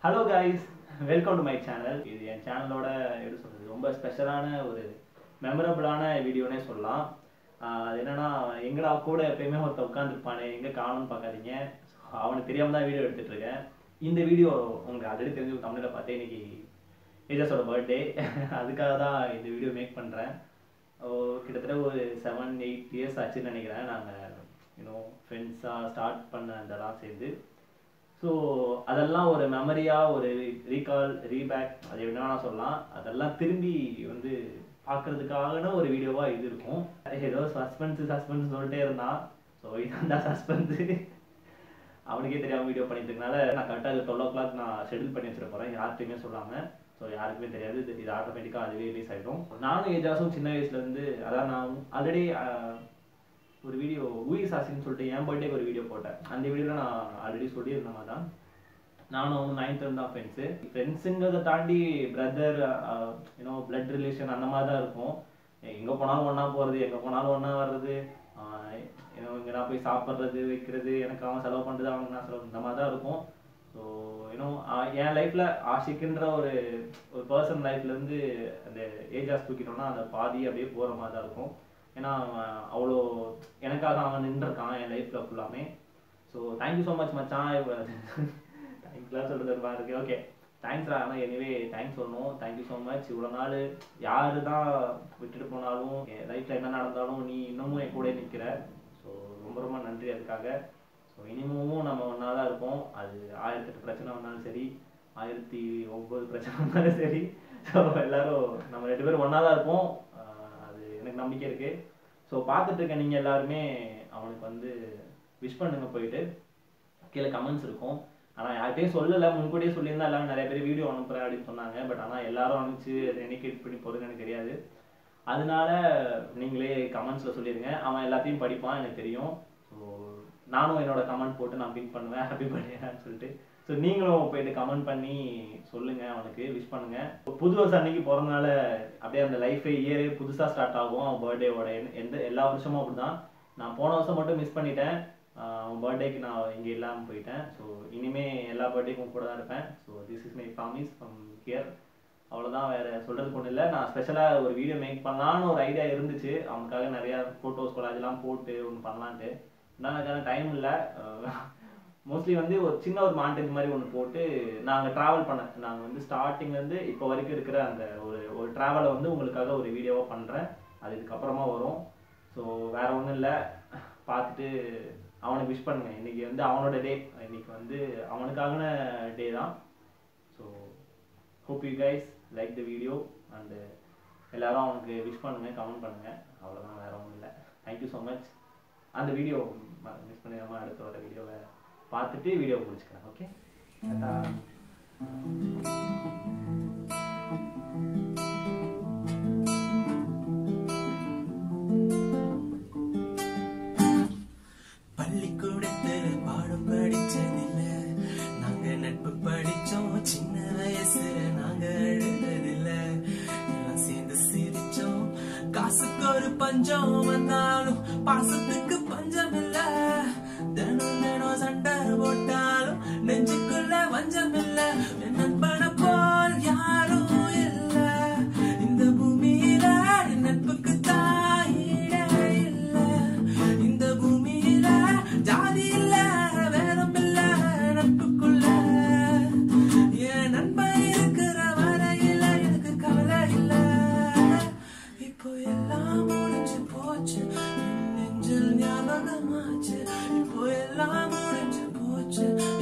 hello guys welcome to my channel இது என் சேனலோட எப்படி சொல்றது ரொம்ப ஸ்பெஷலான ஒரு மெமரபிளான வீடியோனே சொல்லலாம் ஆஹ் அது என்னன்னா எங்கடா கூட எப்பயுமே ஒருத்த உட்காந்துருப்பானே எங்க காணும்னு பார்க்காதீங்க அவனுக்கு தெரியாம தான் வீடியோ எடுத்துட்டு இருக்கேன் இந்த வீடியோ உங்களுக்கு ஆல்ரெடி தெரிஞ்சு தமிழில் பார்த்தேன் இன்னைக்கு ஏஜஸோட பர்த்டே அதுக்காக தான் இந்த வீடியோ மேக் பண்ணுறேன் கிட்டத்தட்ட ஒரு செவன் எயிட் இயர்ஸ் ஆச்சுன்னு நினைக்கிறேன் நாங்கள் யூனோ ஃப்ரெண்ட்ஸாக ஸ்டார்ட் பண்ண இதெல்லாம் சேர்ந்து ஸோ அதெல்லாம் ஒரு மெமரியாக ஒரு ரீகால் ரீபேக் அது என்ன சொல்லலாம் அதெல்லாம் திரும்பி வந்து பார்க்கறதுக்கான ஒரு வீடியோவாக இது இருக்கும் ஏதோ சஸ்பென்ஸ் சஸ்பென்ஸ் சொல்லிட்டே இருந்தான் ஸோ இதாண்டா சஸ்பென்ஸு அவனுக்கே தெரியாமல் வீடியோ பண்ணிட்டு இருக்கனால நான் கரெக்டாக டுவெல் ஓ கிளாக் நான் ஷெடியூல் பண்ணி வச்சிட போகிறேன் யார்கிட்டையுமே சொல்லாமல் ஸோ யாருக்குமே தெரியாது இது இது ஆட்டோமேட்டிக்காக அதுவே ரிலீஸ் ஆகிடும் நானும் ஏஜாஸும் சின்ன வயசுலேருந்து அதான் நான் ஆல்ரெடி ஒரு வீடியோ ஊயி சாசின்னு சொல்லிட்டு என் பர்த்டேக்கு ஒரு வீடியோ போட்டேன் அந்த வீடியோவில் நான் ஆல்ரெடி சொல்லியிருந்தேன் அதான் நானும் அவங்க நைன்த் தான் ஃப்ரெண்ட்ஸு ஃப்ரெண்ட்ஸுங்கிறத தாண்டி பிரதர் யூனோ பிளட் ரிலேஷன் அந்த மாதிரி தான் இருக்கும் எங்கே போனாலும் ஒன்றா போகிறது எங்கே போனாலும் ஒன்றா வர்றது ஏன்னோ இங்கே நான் போய் சாப்பிட்றது வைக்கிறது எனக்கு அவன் செலவு பண்ணுறது அவனுக்கு நான் செலவு இந்த மாதிரி தான் இருக்கும் ஸோ யூனோ என் லைஃப்பில் ஆஷிக்குன்ற ஒரு ஒரு பர்சன் லைஃப்லேருந்து அந்த ஏஜாஸ் தூக்கிட்டோம்னா அந்த பாதி அப்படியே போகிற மாதிரி தான் இருக்கும் ஏன்னா அவன் அவ்வளோ எனக்காக அவன் நின்றுருக்கான் என் லைஃப்பில் ஃபுல்லாமே ஸோ தேங்க்யூ ஸோ மச் மச்சான் தேங்க்ஸ்லாம் சொல்கிறது மாதிரி இருக்கு ஓகே தேங்க்ஸ்ரா ஆனால் எனிவே தேங்க்ஸ் சொல்லணும் தேங்க்யூ ஸோ மச் இவ்வளோ நாள் யாரு தான் விட்டுட்டு போனாலும் என் லைஃப்பில் என்ன நடந்தாலும் நீ இன்னமும் என் கூட நிற்கிற ஸோ ரொம்ப ரொம்ப நன்றி அதுக்காக ஸோ இனிமேவும் நம்ம ஒன்றா தான் இருப்போம் அது ஆயிரத்தெட்டு பிரச்சனை வந்தாலும் சரி ஆயிரத்தி ஒம்பது பிரச்சனை வந்தாலும் சரி ஸோ எல்லாரும் நம்ம ரெண்டு பேரும் ஒன்றா தான் இருப்போம் அது எனக்கு நம்பிக்கை இருக்குது ஸோ பார்த்துட்டு இருக்க நீங்கள் எல்லாருமே அவனுக்கு வந்து விஷ் பண்ணுங்க போயிட்டு கீழே கமெண்ட்ஸ் இருக்கும் ஆனால் யார்கிட்டையும் சொல்லலை முன்கூட்டியே சொல்லியிருந்தா எல்லாரும் நிறைய பேர் வீடியோ அனுப்புகிறேன் அப்படின்னு சொன்னாங்க பட் ஆனால் எல்லாரும் அனுப்பிச்சு என்னைக்கு எடிட் பண்ணி போகிறதுன்னு எனக்கு தெரியாது அதனால நீங்களே கமெண்ட்ஸில் சொல்லிடுங்க அவன் எல்லாத்தையும் படிப்பான் எனக்கு தெரியும் ஸோ நானும் என்னோட கமெண்ட் போட்டு நான் பின் பண்ணுவேன் ஹாப்பி பர்த்டேன்னு சொல்லிட்டு ஸோ நீங்களும் போயிட்டு கமெண்ட் பண்ணி சொல்லுங்க அவனுக்கு விஷ் பண்ணுங்க புது வருஷம் அன்னைக்கு பிறந்தனால அப்படியே அந்த லைஃபே இயரே புதுசாக ஸ்டார்ட் ஆகும் அவன் பர்த்டேவோட எந்த எல்லா வருஷமும் அப்படிதான் நான் போன வருஷம் மட்டும் மிஸ் பண்ணிட்டேன் அவன் பர்த்டேக்கு நான் இங்கே இல்லாமல் போயிட்டேன் ஸோ இனிமே எல்லா பர்த்டேக்கும் கூட தான் இருப்பேன் so this is my promise from here அவ்வளோதான் வேறு சொல்கிறதுக்கு ஒன்றும் இல்லை நான் ஸ்பெஷலாக ஒரு வீடியோ மேக் பண்ணலான்னு ஒரு ஐடியா இருந்துச்சு அவனுக்காக நிறையா ஃபோட்டோஸ் கொலாஜெலாம் போட்டு ஒன்று பண்ணலான்ட்டு ஆனால் அதுக்கான டைம் இல்லை மோஸ்ட்லி வந்து ஒரு சின்ன ஒரு மாண்டேஜ் மாதிரி ஒன்று போட்டு நாங்கள் ட்ராவல் பண்ண நாங்கள் வந்து ஸ்டார்டிங்லேருந்து இப்போ வரைக்கும் இருக்கிற அந்த ஒரு ஒரு ட்ராவலை வந்து உங்களுக்காக ஒரு வீடியோவாக பண்ணுறேன் அது இதுக்கப்புறமா வரும் ஸோ வேற ஒன்றும் இல்லை பார்த்துட்டு அவனுக்கு விஷ் பண்ணுங்க இன்னைக்கு வந்து அவனோட டே இன்னைக்கு வந்து அவனுக்கான டே தான் so hope you guys like the video and எல்லாரும் அவனுக்கு விஷ் பண்ணுங்க கமெண்ட் பண்ணுங்க அவ்வளோதான் வேற ஒன்றும் இல்லை தேங்க்யூ ஸோ மச் அந்த வீடியோ மிஸ் பண்ணிடாம அடுத்த வர வீடியோவை பார்த்துட்டு வீடியோ முடிச்சுக்கிறேன் ஓகே பள்ளிக்கூடத்துல பாடம் படிச்சதில்ல நாங்க நட்பு படிச்சோம் சின்ன வயசுல நாங்க அழுததில்ல எல்லாம் சேர்ந்து சிரிச்சோம் காசுக்கு ஒரு பஞ்சம் வந்தாலும் பாசத்துக்கு பஞ்சம் இல்ல தினம் தினம் சண்டை போட்டாலும் நெஞ்சுக்குள்ள வஞ்சம் இல்ல என் நண்பன போல் யாரும் இல்ல இந்த பூமியில என் நட்புக்கு தாயிட இல்ல இந்த பூமியில ஜாதி இல்ல வேதம் இல்ல நட்புக்குள்ள என் நண்பன் இருக்கிற வரையில எனக்கு கவலை இல்ல இப்போ எல்லாம் முடிஞ்சு போச்சு என் நெஞ்சில் ஞாபகமாச்சு இப்போ எல்லாம் முடிஞ்சு போச்சு